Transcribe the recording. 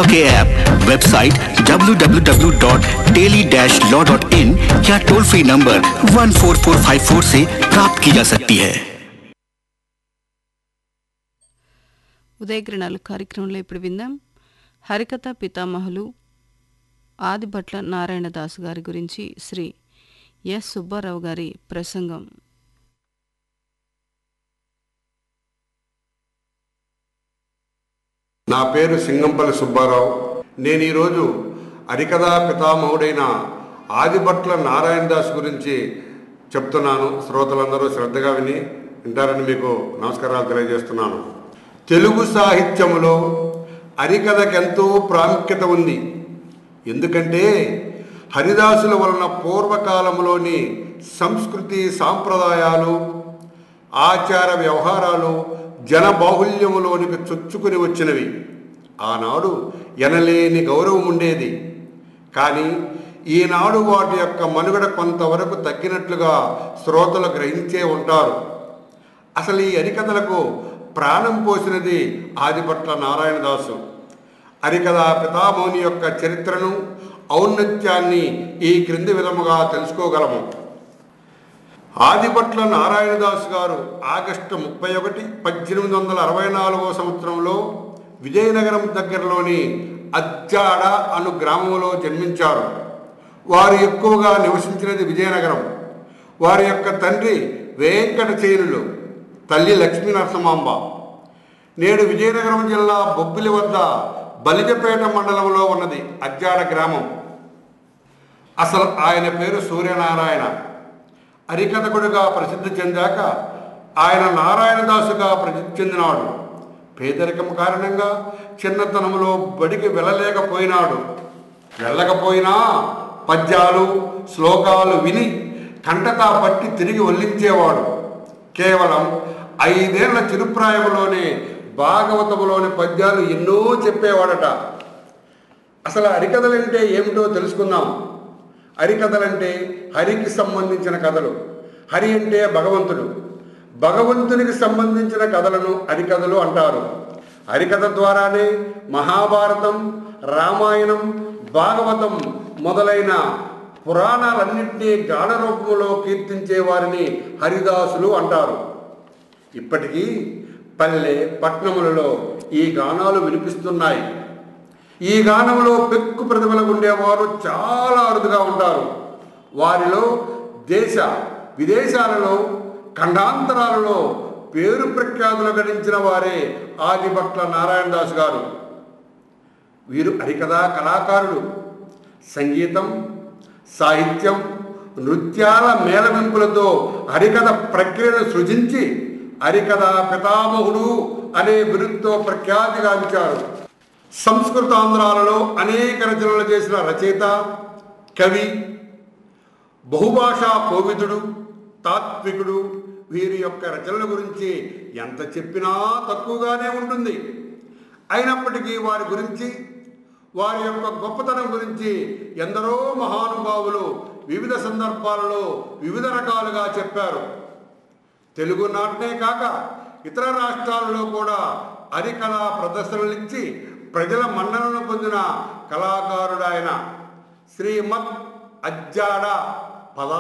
law के app website www.daily-law.in या toll free number 14454 से प्राप्त की जा सकती है ఉదయకిరణాలు కార్యక్రమంలో ఇప్పుడు విందాం హరికథ పితామహులు ఆదిభట్ల నారాయణదాసు గారి గురించి శ్రీ ఎస్ సుబ్బారావు గారి ప్రసంగం నా పేరు సింగంపల్లి సుబ్బారావు నేను ఈరోజు హరికథా పితామహుడైన ఆదిభట్ల నారాయణ దాస్ గురించి చెప్తున్నాను శ్రోతలందరూ శ్రద్ధగా విని వింటారని మీకు నమస్కారాలు తెలియజేస్తున్నాను తెలుగు సాహిత్యములో హరికథకెంతో ప్రాముఖ్యత ఉంది ఎందుకంటే హరిదాసుల వలన పూర్వకాలంలోని సంస్కృతి సాంప్రదాయాలు ఆచార వ్యవహారాలు జనబాహుల్యములోనికి చొచ్చుకుని వచ్చినవి ఆనాడు ఎనలేని గౌరవం ఉండేది కానీ ఈనాడు వాటి యొక్క మనుగడ కొంతవరకు తగ్గినట్లుగా శ్రోతలు గ్రహించే ఉంటారు అసలు ఈ హరికథలకు ప్రాణం పోసినది ఆదిపట్ల నారాయణదాసు హరికథ పితామోని యొక్క చరిత్రను ఔన్నత్యాన్ని ఈ క్రింది విధముగా తెలుసుకోగలము ఆదిపట్ల నారాయణదాస్ గారు ఆగస్టు ముప్పై ఒకటి పద్దెనిమిది వందల అరవై నాలుగవ సంవత్సరంలో విజయనగరం దగ్గరలోని అజ్జాడ అను గ్రామంలో జన్మించారు వారు ఎక్కువగా నివసించినది విజయనగరం వారి యొక్క తండ్రి వెంకటచేనులు తల్లి లక్ష్మీ నరసింహాంబ నేడు విజయనగరం జిల్లా బొబ్బిలి వద్ద బలిజపేట మండలంలో ఉన్నది అజ్జాడ గ్రామం అసలు ఆయన పేరు సూర్యనారాయణ హరికథకుడిగా ప్రసిద్ధి చెందాక ఆయన నారాయణదాసుగా ప్రసిద్ధి చెందినాడు పేదరికం కారణంగా చిన్నతనంలో బడికి వెళ్ళలేకపోయినాడు వెళ్ళకపోయినా పద్యాలు శ్లోకాలు విని కంటతా పట్టి తిరిగి వల్లించేవాడు కేవలం ఐదేళ్ల చిరుప్రాయంలోనే భాగవతములోని పద్యాలు ఎన్నో చెప్పేవాడట అసలు హరికథలంటే ఏమిటో తెలుసుకుందాం హరికథలంటే హరికి సంబంధించిన కథలు హరి అంటే భగవంతుడు భగవంతునికి సంబంధించిన కథలను హరికథలు అంటారు హరికథ ద్వారానే మహాభారతం రామాయణం భాగవతం మొదలైన పురాణాలన్నింటినీ గాన రూపంలో కీర్తించే వారిని హరిదాసులు అంటారు ఇప్పటికీ పల్లె పట్టణములలో ఈ గానాలు వినిపిస్తున్నాయి ఈ గానంలో పెక్కు ప్రతిభలకు ఉండేవారు చాలా అరుదుగా ఉంటారు వారిలో దేశ విదేశాలలో ఖండాంతరాలలో పేరు ప్రఖ్యాతులు గడించిన వారే ఆదిభట్ల నారాయణదాస్ గారు వీరు హరికథా కళాకారుడు సంగీతం సాహిత్యం నృత్యాల మేళవింపులతో హరికథ ప్రక్రియను సృజించి హరికథ పితామహుడు అనే బిరుదుతో ప్రఖ్యాతిగాంచారు సంస్కృతాంధ్రాలలో అనేక రచనలు చేసిన రచయిత కవి బహుభాషా కోవిదుడు తాత్వికుడు వీరి యొక్క రచనల గురించి ఎంత చెప్పినా తక్కువగానే ఉంటుంది అయినప్పటికీ వారి గురించి వారి యొక్క గొప్పతనం గురించి ఎందరో మహానుభావులు వివిధ సందర్భాలలో వివిధ రకాలుగా చెప్పారు తెలుగు నాటనే కాక ఇతర రాష్ట్రాలలో కూడా హరికళా ప్రదర్శనలిచ్చి ప్రజల మన్ననను పొందిన కళాకారుడు ఆయన శ్రీమద్ అజ్జాడ పదా